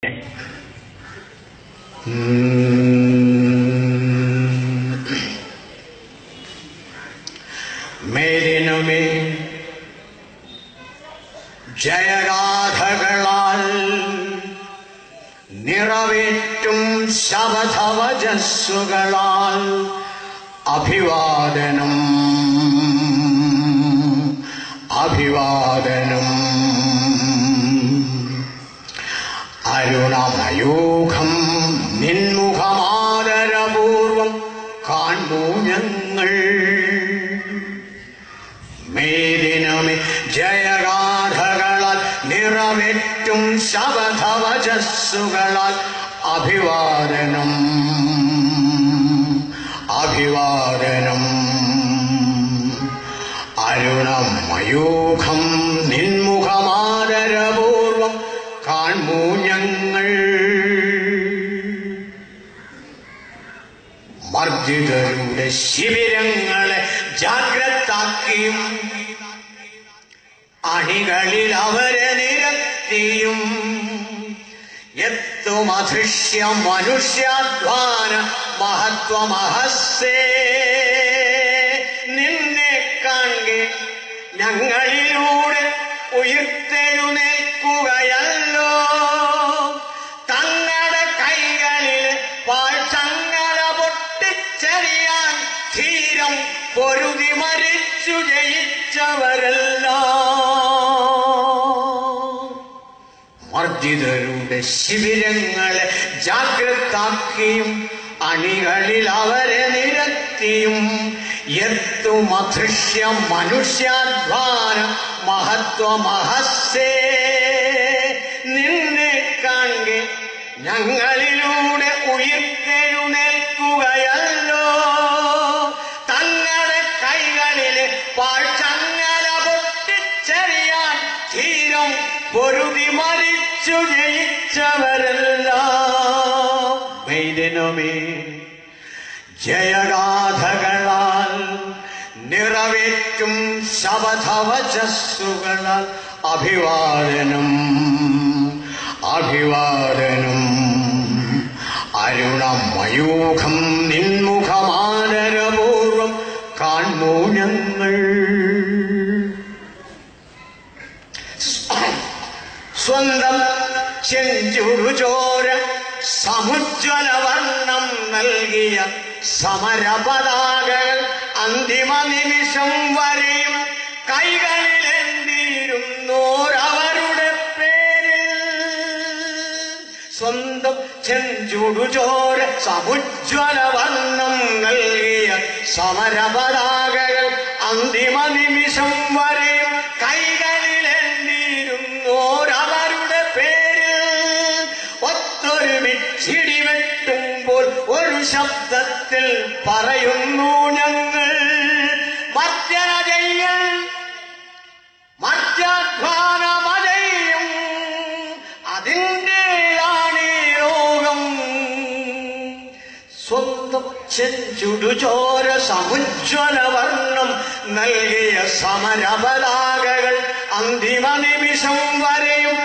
മേരിനുമേ ജയഗാഥകളാൽ നിറവേറ്റും ശബദവജസ്സുകളാൽ അഭിവാദനം അഭിവാദനം അരുണമയൂഖം നിൻമുഖമാദരപൂർവം കാൺമൂ ഞങ്ങൾ മേദിനമേ ജയഗാഥകളാൽ നിറവേറ്റും ശബദവജസ്സുകളാൽ അഭിവാദനം അഭിവാദനം അരുണമയൂഖം നിൻമുഖമാദരപൂർവം കാൺമൂ ഞങ്ങൾ മർജിതരുടെ ശിബിരങ്ങളെ ജാഗ്രതാക്കിയും അണികളിൽ അവരെ നിരത്തിയും എത്തും അദൃശ്യ മനുഷ്യാധ്വാന മഹത്വമഹസ്സേ നിന്നെ കാണെ ഞങ്ങളിലൂടെ ഉയർത്തെഴുന്നേൽക്കുകയല്ലോ തങ്ങളുടെ കൈകളിൽ പാഴ്ചങ്ങല പൊട്ടിച്ചെറിയാൻ ധീരം പൊരുതി മരിച്ചു ജയിച്ചവരല്ലോ മർജിതരുടെ ശിബിരങ്ങളെ ജാഗ്രതാക്കിയും അണികളിൽ അവരെ നിരത്തിയും എത്തും അദൃശ്യ മനുഷ്യാധ്വാന മഹത്വമഹസ്സേ നിന്നെ കാണെ ഞങ്ങളിലൂടെ ഉയർത്തെഴുന്നേൽക്കുകയല്ലോ തങ്ങളുടെ കൈകളിലെ പാഴ്ചങ്ങല പൊട്ടിച്ചെറിയാൻ ധീരം പൊരുതി മരിച്ചു ജയിച്ചവരെല്ലാം വൈദ്യനുമേ ജയഗാഥകളാൽ നിറവേറ്റും ശബദവചസ്സുകളാൽ അഭിവാദനം അഭിവാദനം അരുണമയൂഖം നിൻമുഖമാനരപൂർവം കാൺമൂ ഞങ്ങൾ സ്വന്തം ചെഞ്ചുറുചോര സമുജ്വല വർണ്ണം നൽകിയ സമരപതാകകൾ അന്തിമ നിമിഷം വരെയും കൈകളിലെന്തിരുന്നോരവരുടെ പേരിൽ സ്വന്തം ചെഞ്ചുടുചോര സമുജ്വല വർണ്ണം നൽകിയ സമരപതാകകൾ അന്തിമ നിമിഷം വരെയും കൈകളിലെന്തിരുന്നോരവരുടെ പേരിൽ ഒത്തൊരുമിച്ചിടിവെട്ടുമ്പോൾ ഒരു ശബ്ദത്തിൽ പറയുന്നു ഞങ്ങൾ മർജന ചെയ്യൽ മർജധ്വാനമതയും അതിൻ്റെയാണ് ഈ രോഗം സ്വന്തം ചെഞ്ചുടുചോര സമുജ്വല വർണ്ണം നൽകിയ സമരപതാകകൾ അന്തിമ നിമിഷം വരെയും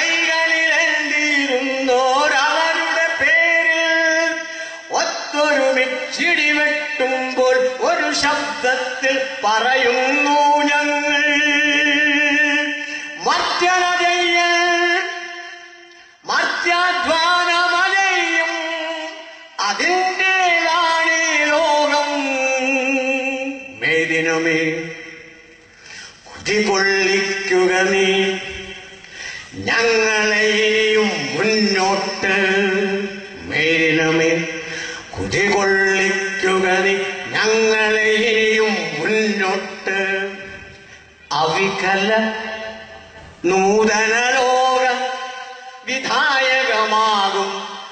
കൈകളിലെന്തിരുന്നോരവരുടെ പേരിൽ ഒത്തൊരുമിച്ചിടിവെട്ടുമ്പോൾ ഒരു ശബ്ദത്തിൽ പറയുന്നു ഞങ്ങൾ മർജന ചെയ്യൽ മർത്യധ്വാനമലയും അതിൻ്റെതാണ് ഈ ലോകം മേദിനമേ കുതികൊള്ളിക്കുക നീ ഞങ്ങളെയും മുന്നോട്ട് മേദിനമേ കുതികൊള്ളിക്കുക നീ ഞങ്ങളെയും മുന്നോട്ട് അവികല നൂതന ലോക വിധായകമാകും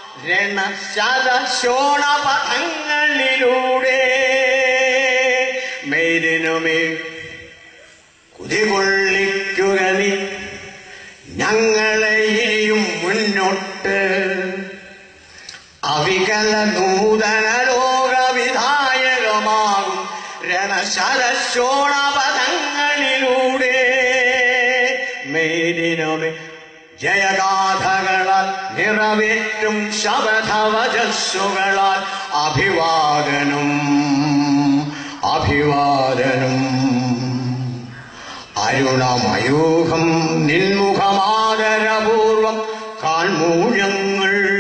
രണശതശോണപഥങ്ങളിലൂടെ മേദിനുമേ കുതികൊള്ളിക്കുക നീ ഞങ്ങളെയും മുന്നോട്ട് അവികല നൂതന ലോക വിധായകമാകും രണശതശോണപഥങ്ങളിലൂടെ മേദിനമേ ജയഗാഥകളാൽ നിറവേറ്റും ശബദവജസ്സുകളാൽ അഭിവാദനം അഭിവാദനം അരുണമയൂഖം നിൻമുഖമാദരപൂർവം കാൺമൂഴങ്ങൾ